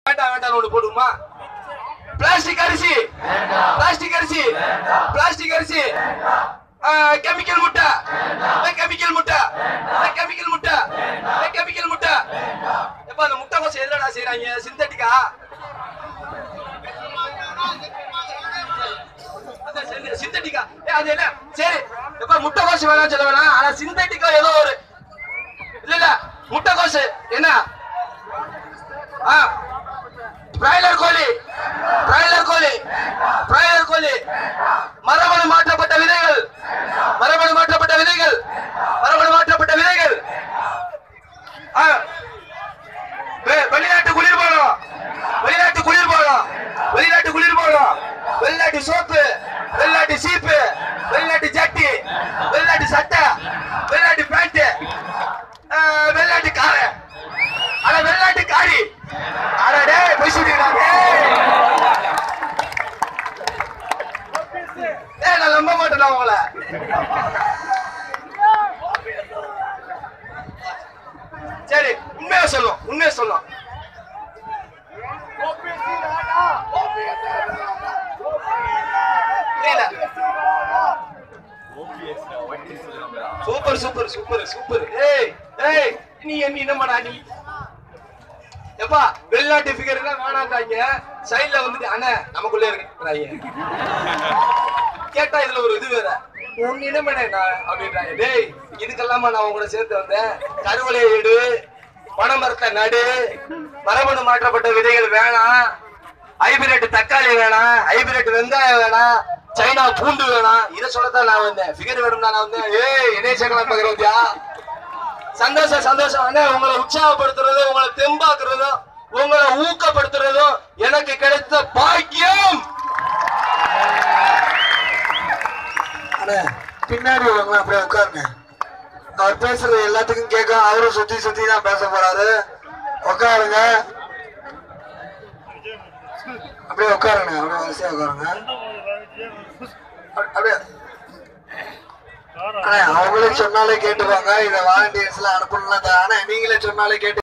வேண்டாம் வேண்டாம் ஒண்ணு போடுமா பிளாஸ்டிக் அரிசி பிளாஸ்டிக் அரிசி பிளாஸ்டிக் அரிசி கெமிக்கல் முட்டை கெமிக்கல் முட்டை கெமிக்கல் முட்டை கெமிக்கல் முட்டை எப்ப அந்த முட்டை கோசம் எதுலடா செய்யறாங்க சிந்தட்டிக்கா சிந்தட்டிக்கா அது என்ன சரி எப்ப முட்டை கோசம் வேணாம் சொல்ல வேணாம் ஆனா சிந்தட்டிக்கா ஏதோ ஒரு இல்ல இல்ல முட்டை கோசு என்ன ஆ பிராய்லர் கோழி பிராய்லர் கோழி பிராய்லர் கோழி மரபணு மாற்றப்பட்ட விதைகள் மரபணு மாற்றப்பட்ட விதைகள் மரபணு மாற்றப்பட்ட விதைகள் ஆ, வெ- வெளிநாட்டு குளிர்பானம் வெளிநாட்டு குளிர்பானம் வெளிநாட்டு குளிர்பானம் வெளிநாட்டு சோப்பு வெளிநாட்டு சீப்பு வெளிநாட்டு ஜட்டி வெளிநாட்டு சட்டை வெளிநாட்டு பேண்ட் வெளிநாட்டு காரை அட வெளிநாட்டு காரி அட டேய் போய் சொல்லிடா டேய் ஏய் நான் நம்ப மாட்டேன் உங்களை சரி உண்மையா சொல்லும் உண்மையா சொல்லும் புரியல சூப்பர் சூப்பர் சூப்பர் சூப்பர் ஏய் ஏய் நீ என்ன என்னமாடா நீ எப்பா வெளிநாட்டு ஃபிகர் எல்லாம் வேணாண்டாங்க சைடுல வந்துட்டு அண்ணா நமக்குள்ளே இருக்கு கேட்டா இதுல ஒரு இது வேற உன் இனமனே நான் அப்படின்றாங்க டேய் இதுக்கெல்லாமா நான் உங்களை சேர்த்து வந்தேன் கருவலையை எடு பனைமரத்தை நடு மரபணு மாற்றப்பட்ட விதைகள் வேணாம் ஹைபிரிட் தக்காளி வேணாம் ஹைபிரிட் வெங்காயம் வேணாம் சைனா பூண்டு வேணாம் இதை சொல்லத்தான் நான் வந்தேன் ஃபிகர் வேணும்னா நான் வந்தேன் ஏய் என்னைய சேர்க்கலாம் பாக்குறோத்தியா சந்தோஷம் சந்தோஷம் அண்ணே உங்களை உற்சாகப்படுத்துறதும் உங்களை தெம்பாக்குறதும் உங்களை ஊக்கப்படுத்துறதும் எனக்கு கிடைத்த பாக்கியம் அண்ணே பின்னாடி உள்ளவங்க அப்படியே உட்காருங்க அவர் பேசுறது எல்லாத்துக்கும் கேட்க அவரும் சுத்தி சுத்தி தான் பேச போறாரு உட்காருங்க அப்படியே உட்காருங்க அப்படியே வரிசையா உட்காருங்க அப்படி- அப்படியே அண்ணே அவங்களே சொன்னாலே கேட்டுப்பாங்க இதை வாலண்டியர்ஸ்ல அனுப்பணும்லாம் ஆனா நீங்களே சொன்னாலே கேட்டு